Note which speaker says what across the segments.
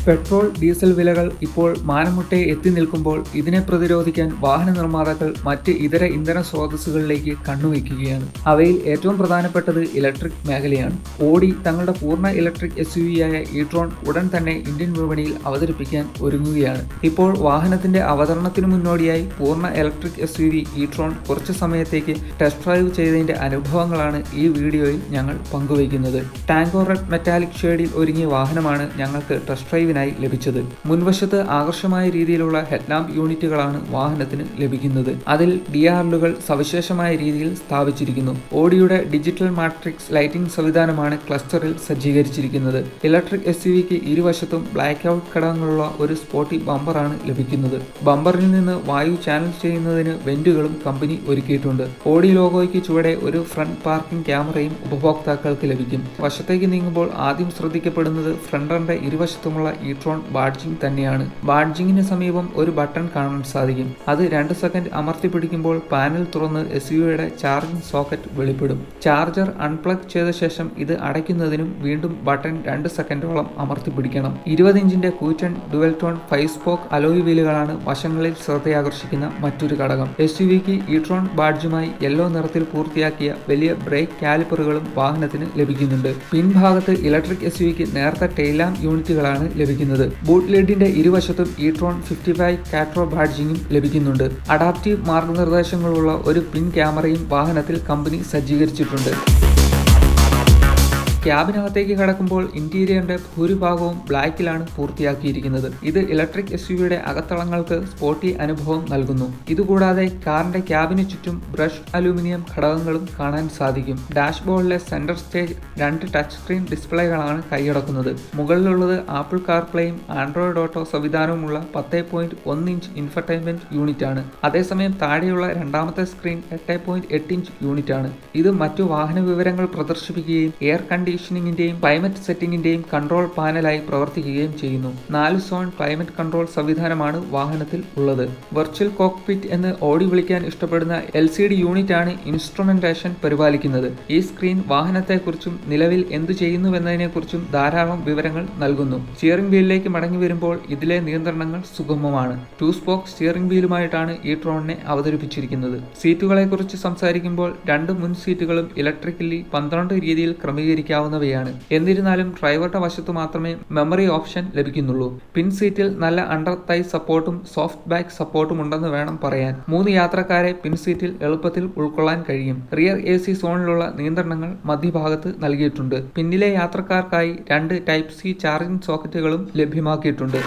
Speaker 1: petrol diesel വിലകൾ ഇപ്പോൾ മാനമുട്ടെ എത്തി നിൽക്കുമ്പോൾ ഇതിനെ പ്രതിരോധിക്കാൻ വാഹന നിർമ്മാതാക്കൾ മറ്റ് ഇതര ഇന്ധന സ്രോതസ്സുകളിലേക്ക് കണ്ണുവയ്ക്കുകയാണ് അവയിൽ ഏറ്റവും പ്രധാനപ്പെട്ടത് ഇലക്ട്രിക് മേഖലയാണ് ഓഡി തങ്ങളുടെ പൂർണ്ണ ഇലക്ട്രിക് എസ് യു ആയ ഇട്രോൺ ഉടൻ തന്നെ ഇന്ത്യൻ വിപണിയിൽ അവതരിപ്പിക്കാൻ ഒരുങ്ങുകയാണ് ഇപ്പോൾ വാഹനത്തിന്റെ അവതരണത്തിനു മുന്നോടിയായി പൂർണ്ണ electric S U V e tron കുറച്ചു സമയത്തേക്ക് ടെസ്റ്റ് ഡ്രൈവ് ചെയ്തതിന്റെ അനുഭവങ്ങളാണ് ഈ വീഡിയോയിൽ ഞങ്ങൾ പങ്കുവയ്ക്കുന്നത് ടാങ്കോ റെഡ് മെറ്റാലിക് ഷെയ്ഡിൽ ഒരുങ്ങിയ വാഹനമാണ് ഞങ്ങൾക്ക് ടെസ്റ്റ് ഡ്രൈവിനായി ലഭിച്ചത് മുൻവശത്ത് ആകർഷമായ രീതിയിലുള്ള ഹെഡ്ലാമ്പ് യൂണിറ്റുകളാണ് വാഹനത്തിന് ലഭിക്കുന്നത് അതിൽ ഡി ആർലുകൾ സവിശേഷമായ രീതിയിൽ സ്ഥാപിച്ചിരിക്കുന്നു ഓഡിയുടെ ഡിജിറ്റൽ മാട്രിക്സ് ലൈറ്റിംഗ് സംവിധാനമാണ് ക്ലസ്റ്ററിൽ സജ്ജീകരിച്ചിരിക്കുന്നത് ഇലക്ട്രിക് എസ് യുവിക്ക് ഇരുവശത്തും ബ്ലാക്ക് ഔട്ട് ഘടകങ്ങളുള്ള ഒരു സ്പോട്ടി ബമ്പറാണ് ലഭിക്കുന്നത് ബമ്പറിൽ നിന്ന് വായു ചാനൽ ചെയ്യുന്നതിന് വെന്റുകളും കമ്പനി ഒരുക്കിയിട്ടുണ്ട് ഓഡി ലോഗോയ്ക്ക് ചുവടെ ഒരു ഫ്രണ്ട് പാർക്കിംഗ് ക്യാമറയും ഉപഭോക്താക്കൾക്ക് ലഭിക്കും വശത്തേക്ക് നീങ്ങുമ്പോൾ ആദ്യം ശ്രദ്ധിക്കപ്പെടുന്നത് ഫ്രണ്ടറിന്റെ ഇരുവശത്തുമുള്ള ഇട്രോൺ ബാഡ്ജിംഗ് തന്നെയാണ് ബാഡ്ജിങ്ങിന് സമീപം ഒരു ബട്ടൺ കാണാൻ സാധിക്കും അത് രണ്ട് സെക്കൻഡ് അമർത്തി പിടിക്കുമ്പോൾ പാനൽ തുറന്ന് എസ് യുടെ ചാർജിംഗ് സോക്കറ്റ് വെളിപ്പെടും ചാർജർ അൺപ്ലഗ് ചെയ്ത ശേഷം ഇത് അടയ്ക്കുന്നതിനും വീണ്ടും ബട്ടൺ രണ്ട് സെക്കൻഡോളം അമർത്തി പിടിക്കണം ഇരുപത് ഇഞ്ചിന്റെ കൂറ്റൻ dual tone five spoke alloy വീലുകളാണ് വശങ്ങളിൽ ശ്രദ്ധയാകർഷിക്കുന്ന മറ്റൊരു ഘടകം എസ് യു വിക്ക് ഇട്രോൺ ബാഡ്ജുമായി യെല്ലോ നിറത്തിൽ പൂർത്തിയാക്കിയ വലിയ ബ്രേക്ക് കാലിപ്പറുകളും വാഹനത്തിന് ലഭിക്കുന്നുണ്ട് പിൻഭാഗത്ത് ഇലക്ട്രിക് എസ് യുവിക്ക് നേർത്ത ടെയിലാം യൂണിറ്റുകളാണ് ലഭിക്കുന്നത് ബൂട്ട് ലിഡിന്റെ ഇരുവശത്തും ഇട്രോൺ ഫിഫ്റ്റി ഫൈവ് കാട്രോ ബാഡ്ജിങ്ങും ലഭിക്കുന്നുണ്ട് അഡാപ്റ്റീവ് മാർഗനിർദ്ദേശങ്ങളുള്ള ഒരു പിൻ ക്യാമറയും വാഹനത്തിൽ കമ്പനി സജ്ജീകരിച്ചിട്ടുണ്ട് ക്യാബിനകത്തേക്ക് കടക്കുമ്പോൾ ഇന്റീരിയറിന്റെ ഭൂരിഭാഗവും ബ്ലാക്കിലാണ് പൂർത്തിയാക്കിയിരിക്കുന്നത് ഇത് ഇലക്ട്രിക് എസ് യുടെ അകത്തളങ്ങൾക്ക് സ്പോർട്ടി അനുഭവം നൽകുന്നു ഇതുകൂടാതെ കാറിന്റെ ക്യാബിന് ചുറ്റും ബ്രഷ് അലൂമിനിയം ഘടകങ്ങളും കാണാൻ സാധിക്കും ഡാഷ്ബോർഡിലെ സെന്റർ സ്റ്റേജ് രണ്ട് ടച്ച് സ്ക്രീൻ ഡിസ്പ്ലേകളാണ് കൈയടക്കുന്നത് മുകളിലുള്ളത് ആപ്പിൾ കാർപ്ലേയും ആൻഡ്രോയിഡ് ഓട്ടോ സംവിധാനവുമുള്ള പത്ത് പോയിന്റ് ഒന്ന് ഇഞ്ച് ഇൻഫർടൈൻമെന്റ് യൂണിറ്റ് ആണ് അതേസമയം താഴെയുള്ള രണ്ടാമത്തെ സ്ക്രീൻ എട്ട് പോയിന്റ് എട്ട് ഇഞ്ച് യൂണിറ്റ് ആണ് ഇത് മറ്റു വാഹന വിവരങ്ങൾ പ്രദർശിപ്പിക്കുകയും എയർ കണ്ടീഷൻ കണ്ടീഷനിങ്ങിന്റെയും ക്ലൈമറ്റ് സെറ്റിംഗിന്റെയും കൺട്രോൾ പാനലായി പ്രവർത്തിക്കുകയും ചെയ്യുന്നു നാല് സോൺ ക്ലൈമറ്റ് കൺട്രോൾ സംവിധാനമാണ് വാഹനത്തിൽ ഉള്ളത് വെർച്വൽ കോക്പിറ്റ് എന്ന് ഓടി വിളിക്കാൻ ഇഷ്ടപ്പെടുന്ന എൽ സി ഡി യൂണിറ്റ് ആണ് ഇൻസ്ട്രുമെന്റേഷൻ പരിപാലിക്കുന്നത് ഈ സ്ക്രീൻ വാഹനത്തെക്കുറിച്ചും നിലവിൽ എന്തു ചെയ്യുന്നുവെന്നതിനെക്കുറിച്ചും ധാരാളം വിവരങ്ങൾ നൽകുന്നു സ്റ്റിയറിംഗ് വീലിലേക്ക് മടങ്ങി വരുമ്പോൾ ഇതിലെ നിയന്ത്രണങ്ങൾ സുഗമമാണ് ടു സ്പോക്ക് സ്റ്റിയറിംഗ് വീലുമായിട്ടാണ് ഈ ട്രോണിനെ അവതരിപ്പിച്ചിരിക്കുന്നത് സീറ്റുകളെക്കുറിച്ച് സംസാരിക്കുമ്പോൾ രണ്ട് മുൻ സീറ്റുകളും ഇലക്ട്രിക്കലി പന്ത്രണ്ട് രീതിയിൽ ക്രമീകരിക്കാവുന്ന ചെയ്യാവുന്നവയാണ് എന്നിരുന്നാലും ഡ്രൈവറുടെ വശത്ത് മാത്രമേ മെമ്മറി ഓപ്ഷൻ ലഭിക്കുന്നുള്ളൂ പിൻ സീറ്റിൽ നല്ല അണ്ടർ തൈ സപ്പോർട്ടും സോഫ്റ്റ് ബാക്ക് സപ്പോർട്ടും ഉണ്ടെന്ന് വേണം പറയാൻ മൂന്ന് യാത്രക്കാരെ പിൻ സീറ്റിൽ എളുപ്പത്തിൽ ഉൾക്കൊള്ളാൻ കഴിയും റിയർ എ സി സോണിലുള്ള നിയന്ത്രണങ്ങൾ മധ്യഭാഗത്ത് നൽകിയിട്ടുണ്ട് പിന്നിലെ യാത്രക്കാർക്കായി രണ്ട് ടൈപ്പ് സി ചാർജിംഗ് സോക്കറ്റുകളും ലഭ്യമാക്കിയിട്ടുണ്ട്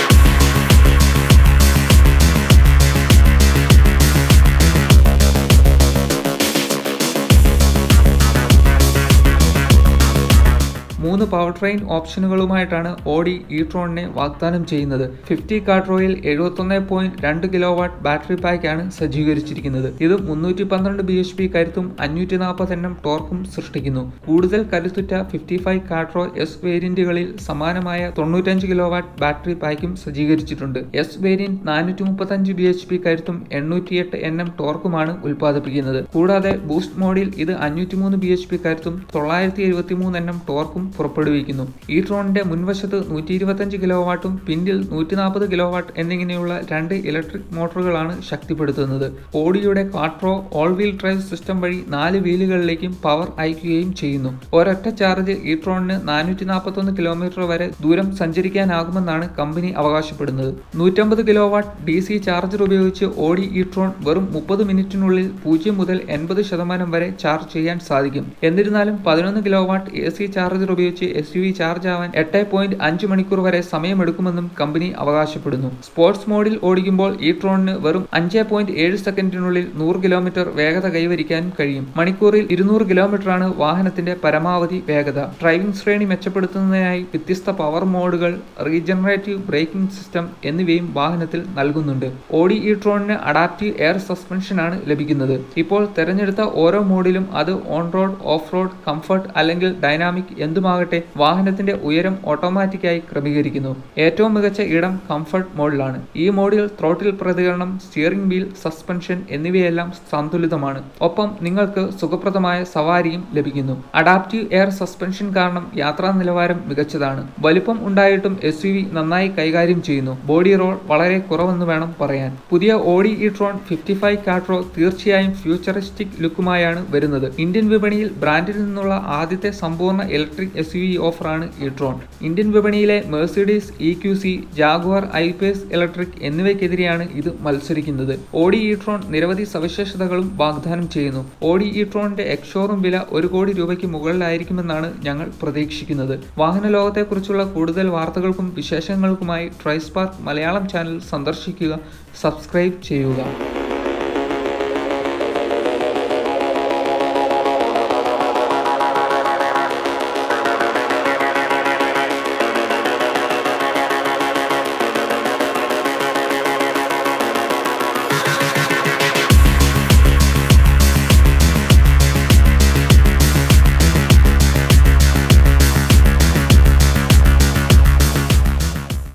Speaker 1: മൂന്ന് പവർ ട്രെയിൻ ഓപ്ഷനുകളുമായിട്ടാണ് ഓഡി ഇട്രോണിനെ വാഗ്ദാനം ചെയ്യുന്നത് ഫിഫ്റ്റി കാർട്രോയിൽ എഴുപത്തൊന്ന് പോയിന്റ് രണ്ട് കിലോ വാട്ട് ബാറ്ററി പാക്കാണ് സജ്ജീകരിച്ചിരിക്കുന്നത് ഇത് മുന്നൂറ്റി പന്ത്രണ്ട് ബി എച്ച് പി കരുത്തും അഞ്ഞൂറ്റി നാൽപ്പത് എണ്ണം ടോർക്കും സൃഷ്ടിക്കുന്നു കൂടുതൽ കരുത്തുറ്റ ഫിഫ്റ്റി ഫൈവ് കാർട്രോ എസ് വേരിയന്റുകളിൽ സമാനമായ തൊണ്ണൂറ്റഞ്ച് കിലോ വാട്ട് ബാറ്ററി പാക്കും സജ്ജീകരിച്ചിട്ടുണ്ട് എസ് വേരിയന്റ് നാനൂറ്റി മുപ്പത്തഞ്ച് ബി എച്ച് പി കരുത്തും എണ്ണൂറ്റിയെട്ട് എൻ എം ടോർക്കുമാണ് ഉൽപ്പാദിപ്പിക്കുന്നത് കൂടാതെ ബൂസ്റ്റ് മോഡിൽ ഇത് അഞ്ഞൂറ്റിമൂന്ന് ബി എച്ച് പി കരുത്തും തൊള്ളായിരത്തി എഴുപത്തി മൂന്ന് എണ്ണം ടോർക്കും പുറപ്പെടുവിക്കുന്നു ഈ ട്രോണിന്റെ മുൻവശത്ത് നൂറ്റി ഇരുപത്തഞ്ച് കിലോ വാട്ടും പിന്നിൽ നൂറ്റി നാൽപ്പത് കിലോ വാട്ട് എന്നിങ്ങനെയുള്ള രണ്ട് ഇലക്ട്രിക് മോട്ടോറുകളാണ് ശക്തിപ്പെടുത്തുന്നത് ഓഡിയുടെ quattro all wheel drive system വഴി നാല് വീലുകളിലേക്കും പവർ അയക്കുകയും ചെയ്യുന്നു ഒരൊറ്റ ചാർജ് ഈ ട്രോണിന് നാനൂറ്റി നാൽപ്പത്തൊന്ന് കിലോമീറ്റർ വരെ ദൂരം സഞ്ചരിക്കാനാകുമെന്നാണ് കമ്പനി അവകാശപ്പെടുന്നത് നൂറ്റമ്പത് kilowatt D C charger ഉപയോഗിച്ച് ഓഡി ഈ ട്രോൺ വെറും മുപ്പത് മിനിറ്റിനുള്ളിൽ പൂജ്യം മുതൽ എൺപത് ശതമാനം വരെ ചാർജ് ചെയ്യാൻ സാധിക്കും എന്നിരുന്നാലും പതിനൊന്ന് kilowatt A C charger ഉപയോഗിച്ച് എസ് യു വി ചാർജ് ആവാൻ എട്ട് പോയിന്റ് അഞ്ച് മണിക്കൂർ വരെ സമയമെടുക്കുമെന്നും കമ്പനി അവകാശപ്പെടുന്നു സ്പോർട്സ് മോഡിൽ ഓടിക്കുമ്പോൾ ഈ ട്രോണിന് വെറും അഞ്ച് പോയിന്റ് ഏഴ് സെക്കൻഡിനുള്ളിൽ നൂറ് കിലോമീറ്റർ വേഗത കൈവരിക്കാനും കഴിയും മണിക്കൂറിൽ ഇരുന്നൂറ് കിലോമീറ്ററാണ് വാഹനത്തിന്റെ പരമാവധി വേഗത ഡ്രൈവിംഗ് ശ്രേണി മെച്ചപ്പെടുത്തുന്നതിനായി വ്യത്യസ്ത പവർ മോഡുകൾ റീജനറേറ്റീവ് ബ്രേക്കിംഗ് സിസ്റ്റം എന്നിവയും വാഹനത്തിൽ നൽകുന്നുണ്ട് ഓഡി ഈ ട്രോണിന് അഡാപ്റ്റീവ് എയർ സസ്പെൻഷനാണ് ലഭിക്കുന്നത് ഇപ്പോൾ തെരഞ്ഞെടുത്ത ഓരോ മോഡിലും അത് on road off road comfort അല്ലെങ്കിൽ ഡൈനാമിക് എന്തുമാകാം മോഡിലുമാകട്ടെ വാഹനത്തിന്റെ ഉയരം ഓട്ടോമാറ്റിക്കായി ക്രമീകരിക്കുന്നു ഏറ്റവും മികച്ച ഇടം കംഫർട്ട് മോഡിലാണ് ഈ മോഡിൽ ത്രോട്ടിൽ പ്രതികരണം സ്റ്റിയറിംഗ് വീൽ സസ്പെൻഷൻ എന്നിവയെല്ലാം സന്തുലിതമാണ് ഒപ്പം നിങ്ങൾക്ക് സുഖപ്രദമായ സവാരിയും ലഭിക്കുന്നു അഡാപ്റ്റീവ് എയർ സസ്പെൻഷൻ കാരണം യാത്രാ നിലവാരം മികച്ചതാണ് വലിപ്പം ഉണ്ടായിട്ടും എസ് യു വി നന്നായി കൈകാര്യം ചെയ്യുന്നു ബോഡി റോൾ വളരെ കുറവെന്ന് വേണം പറയാൻ പുതിയ Audi e tron fifty five quattro തീർച്ചയായും ഫ്യൂച്ചറിസ്റ്റിക് ലുക്കുമായാണ് വരുന്നത് ഇന്ത്യൻ വിപണിയിൽ ബ്രാൻഡിൽ നിന്നുള്ള ആദ്യത്തെ സമ്പൂർണ്ണ ഇലക്ട്രിക് എസ് യു വി ഓഫറാണ് ഇട്രോൺ ഇന്ത്യൻ വിപണിയിലെ Mercedes E Q C Jaguar I Pace electric എന്നിവയ്ക്കെതിരെയാണ് ഇത് മത്സരിക്കുന്നത് ഓഡി ഇട്രോൺ നിരവധി സവിശേഷതകളും വാഗ്ദാനം ചെയ്യുന്നു ഓഡി ഇട്രോണിന്റെ എക്സ്ഷോറും വില ഒരു കോടി രൂപയ്ക്ക് മുകളിലായിരിക്കുമെന്നാണ് ഞങ്ങൾ പ്രതീക്ഷിക്കുന്നത് വാഹന ലോകത്തെക്കുറിച്ചുള്ള കൂടുതൽ വാർത്തകൾക്കും വിശേഷങ്ങൾക്കുമായി ട്രൈസ്പാർക്ക് മലയാളം ചാനൽ സന്ദർശിക്കുക സബ്സ്ക്രൈബ് ചെയ്യുക